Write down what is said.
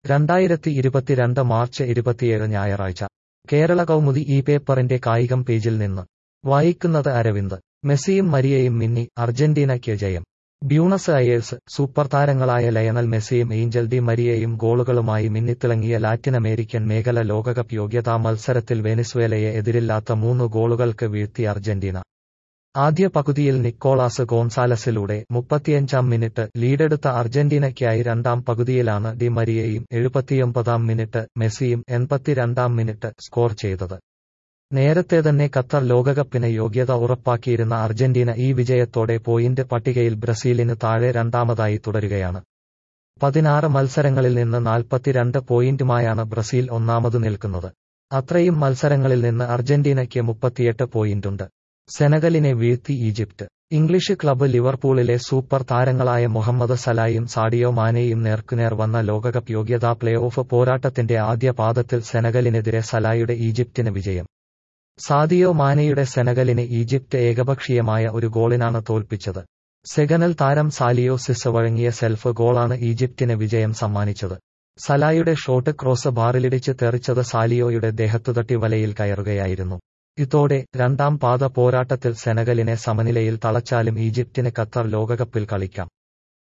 രണ്ടായിരത്തി ഇരുപത്തിരണ്ട് മാർച്ച് ഇരുപത്തിയേഴ് ഞായറാഴ്ച കേരള കൗമുദി ഈ പേപ്പറിന്റെ കായികം പേജിൽ നിന്ന് വായിക്കുന്നത് അരവിന്ദ് മെസ്സിയും മരിയയും മിന്നി അർജന്റീനയ്ക്ക് ജയം ബ്യൂണസ് അയേഴ്സ് സൂപ്പർ താരങ്ങളായ ലയണൽ മെസ്സിയും ഏഞ്ചൽ ഡി മരിയയും ഗോളുകളുമായി മിന്നിത്തിളങ്ങിയ ലാറ്റിനമേരിക്കൻ മേഖല ലോകകപ്പ് യോഗ്യതാ മത്സരത്തിൽ വെനിസ്വേലയെ എതിരില്ലാത്ത മൂന്ന് ഗോളുകൾക്ക് വീഴ്ത്തി അർജന്റീന ആദ്യ പകുതിയിൽ നിക്കോളാസ് ഗോൺസാലസിലൂടെ മുപ്പത്തിയഞ്ചാം മിനിറ്റ് ലീഡെടുത്ത അർജന്റീനയ്ക്കായി രണ്ടാം പകുതിയിലാണ് ഡി മരിയയും എഴുപത്തിയൊമ്പതാം മിനിറ്റ് മെസ്സിയും എൺപത്തിരണ്ടാം മിനിറ്റ് സ്കോർ ചെയ്തത് നേരത്തെ തന്നെ ഖത്തർ ലോകകപ്പിന് യോഗ്യത ഉറപ്പാക്കിയിരുന്ന അർജന്റീന ഈ വിജയത്തോടെ പോയിന്റ് പട്ടികയിൽ ബ്രസീലിന് താഴെ രണ്ടാമതായി തുടരുകയാണ് പതിനാറ് മത്സരങ്ങളിൽ നിന്ന് നാൽപ്പത്തിരണ്ട് പോയിന്റുമായാണ് ബ്രസീൽ ഒന്നാമത് നിൽക്കുന്നത് അത്രയും മത്സരങ്ങളിൽ നിന്ന് അർജന്റീനയ്ക്ക് മുപ്പത്തിയെട്ട് പോയിന്റുണ്ട് സെനഗലിനെ വീഴ്ത്തി ഈജിപ്ത് ഇംഗ്ലീഷ് ക്ലബ്ബ് ലിവർപൂളിലെ സൂപ്പർ താരങ്ങളായ മുഹമ്മദ് സലായും സാഡിയോ മാനെയും നേർക്കുനേർ വന്ന ലോകകപ്പ് യോഗ്യതാ പ്ലേ ഓഫ് പോരാട്ടത്തിന്റെ ആദ്യ പാദത്തിൽ സെനഗലിനെതിരെ സലായുടെ ഈജിപ്തിന് വിജയം സാദിയോ മാനെയുടെ സെനഗലിനെ ഈജിപ്ത് ഏകപക്ഷീയമായ ഒരു ഗോളിനാണ് തോൽപ്പിച്ചത് സെഗനൽ താരം സാലിയോ സിസ് വഴങ്ങിയ സെൽഫ് ഗോളാണ് ഈജിപ്തിന് വിജയം സമ്മാനിച്ചത് സലായുടെ ഷോട്ട് ക്രോസ് ബാറിലിടിച്ച് തെറിച്ചത് സാലിയോയുടെ ദേഹത്തുതട്ടി വലയിൽ കയറുകയായിരുന്നു ഇതോടെ രണ്ടാം പാദ പോരാട്ടത്തിൽ സെനഗലിനെ സമനിലയിൽ തളച്ചാലും ഈജിപ്തിന് ഖത്തർ ലോകകപ്പിൽ കളിക്കാം